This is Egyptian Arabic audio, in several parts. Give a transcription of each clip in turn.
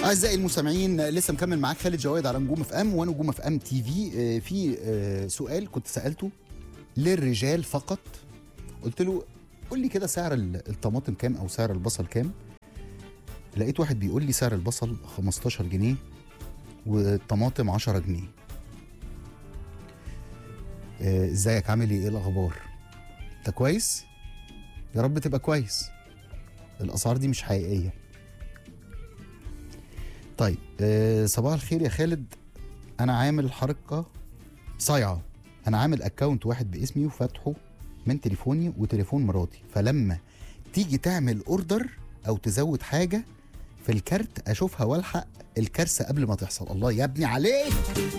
اعزائي المستمعين لسه مكمل معاك خالد جواد على نجوم اف ام ونجوم اف ام تي في آه، في آه، سؤال كنت سالته للرجال فقط قلت له قول لي كده سعر ال- الطماطم كام او سعر البصل كام لقيت واحد بيقول لي سعر البصل 15 جنيه والطماطم 10 جنيه آه، ازيك عامل ايه ايه الاخبار انت كويس يا رب تبقى كويس الاسعار دي مش حقيقيه طيب آه، صباح الخير يا خالد انا عامل حركه صايعه انا عامل اكونت واحد باسمي وفاتحه من تليفوني وتليفون مراتي فلما تيجي تعمل اوردر او تزود حاجه في الكارت اشوفها والحق الكارثه قبل ما تحصل الله يا ابني عليك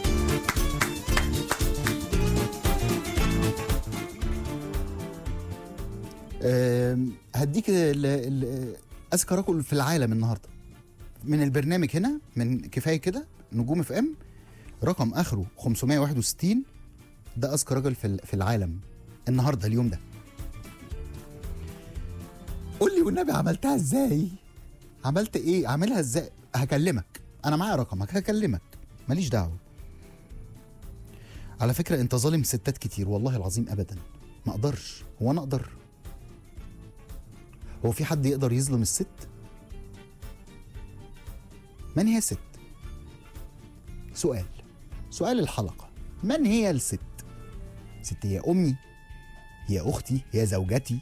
آم، هديك ال- ال- اذكى رجل في العالم النهارده من البرنامج هنا من كفايه كده نجوم اف ام رقم اخره 561 ده اذكى راجل في ال- في العالم النهارده اليوم ده قول لي والنبي عملتها ازاي عملت ايه عاملها ازاي هكلمك انا معايا رقمك هكلمك ماليش دعوه على فكره انت ظالم ستات كتير والله العظيم ابدا ما اقدرش هو انا اقدر هو في حد يقدر يظلم الست من هي الست سؤال سؤال الحلقة من هي الست ست هي أمي هي أختي هي زوجتي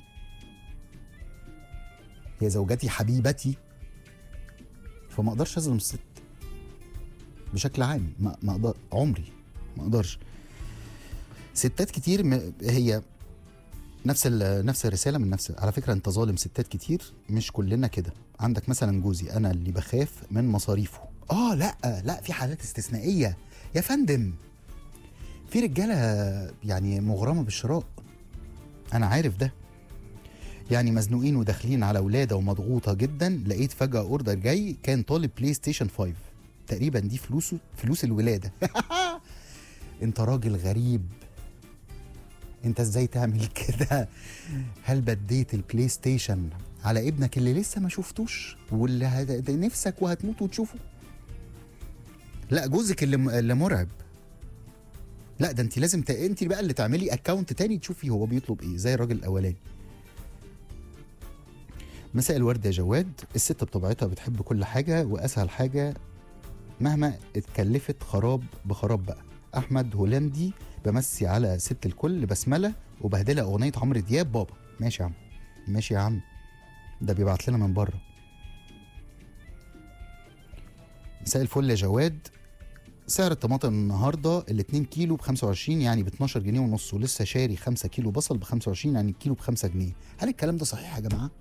هي زوجتي حبيبتي فما اقدرش اظلم الست بشكل عام ما ما اقدر عمري ما اقدرش ستات كتير م- هي نفس ال- نفس الرساله من نفس على فكره انت ظالم ستات كتير مش كلنا كده عندك مثلا جوزي انا اللي بخاف من مصاريفه اه لا لا في حالات استثنائيه يا فندم في رجاله يعني مغرمه بالشراء انا عارف ده يعني مزنوقين وداخلين على ولاده ومضغوطه جدا لقيت فجاه اوردر جاي كان طالب بلاي ستيشن 5 تقريبا دي فلوسه فلوس الولاده انت راجل غريب انت ازاي تعمل كده هل بديت البلاي ستيشن على ابنك اللي لسه ما شفتوش واللي هت- نفسك وهتموت وتشوفه لا جوزك اللي م- اللي مرعب لا ده انت لازم ت... انت بقى اللي تعملي اكونت تاني تشوفي هو بيطلب ايه زي الراجل الاولاني مساء الورد يا جواد الست بطبيعتها بتحب كل حاجه واسهل حاجه مهما اتكلفت خراب بخراب بقى احمد هولندي بمسي على ست الكل بسمله وبهدلها اغنيه عمرو دياب بابا ماشي يا عم ماشي يا عم ده بيبعت لنا من بره مساء الفل يا جواد سعر الطماطم النهارده ال 2 كيلو ب 25 يعني ب 12 جنيه ونص ولسه شاري 5 كيلو بصل ب 25 يعني الكيلو ب 5 جنيه هل الكلام ده صحيح يا جماعه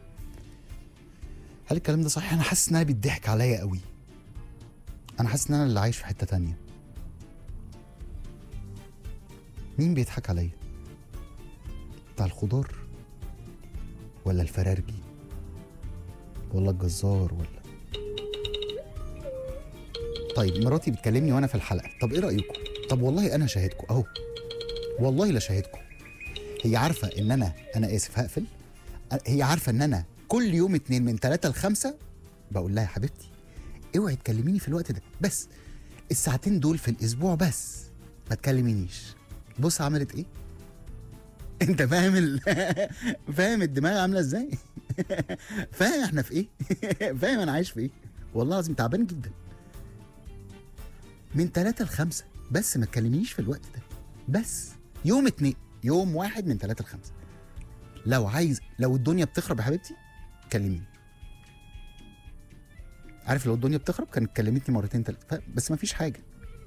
هل الكلام ده صحيح انا حاسس ان انا بيضحك عليا قوي انا حاسس ان انا اللي عايش في حته تانية مين بيضحك عليا بتاع الخضار ولا الفرارجي ولا الجزار ولا طيب مراتي بتكلمني وانا في الحلقه طب ايه رايكم طب والله انا شاهدكم اهو والله لا شاهدكم هي عارفه ان انا انا اسف هقفل هي عارفه ان انا كل يوم اتنين من تلاتة لخمسة بقول لها يا حبيبتي اوعي تكلميني في الوقت ده بس الساعتين دول في الاسبوع بس ما تكلمينيش بص عملت ايه انت فاهم ال... فاهم الدماغ عامله ازاي فاهم احنا في ايه فاهم انا عايش في ايه والله العظيم تعبان جدا من ثلاثة لخمسة بس ما تكلمنيش في الوقت ده بس يوم اتنين يوم واحد من ثلاثة لخمسة لو عايز لو الدنيا بتخرب يا حبيبتي كلميني عارف لو الدنيا بتخرب كانت كلمتني مرتين تلاتة بس ما فيش حاجة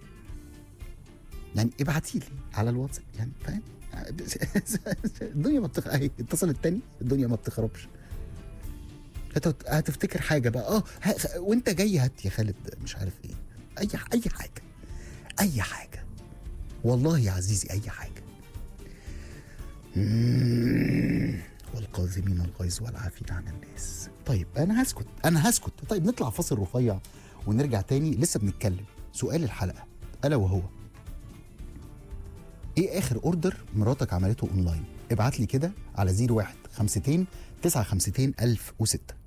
يعني ابعتي لي على الواتساب يعني فاهم الدنيا ما بتخرب اهي اتصل التاني الدنيا ما بتخربش هت- هتفتكر حاجة بقى اه ه- وانت جاي هات يا خالد مش عارف ايه اي اي حاجة اي حاجة والله يا عزيزي اي حاجة مم. والقاذمين الغيظ والعافين عن الناس طيب انا هسكت انا هسكت طيب نطلع فاصل رفيع ونرجع تاني لسه بنتكلم سؤال الحلقه الا وهو ايه اخر اوردر مراتك عملته اونلاين ابعت لي كده على 01 52 952 1006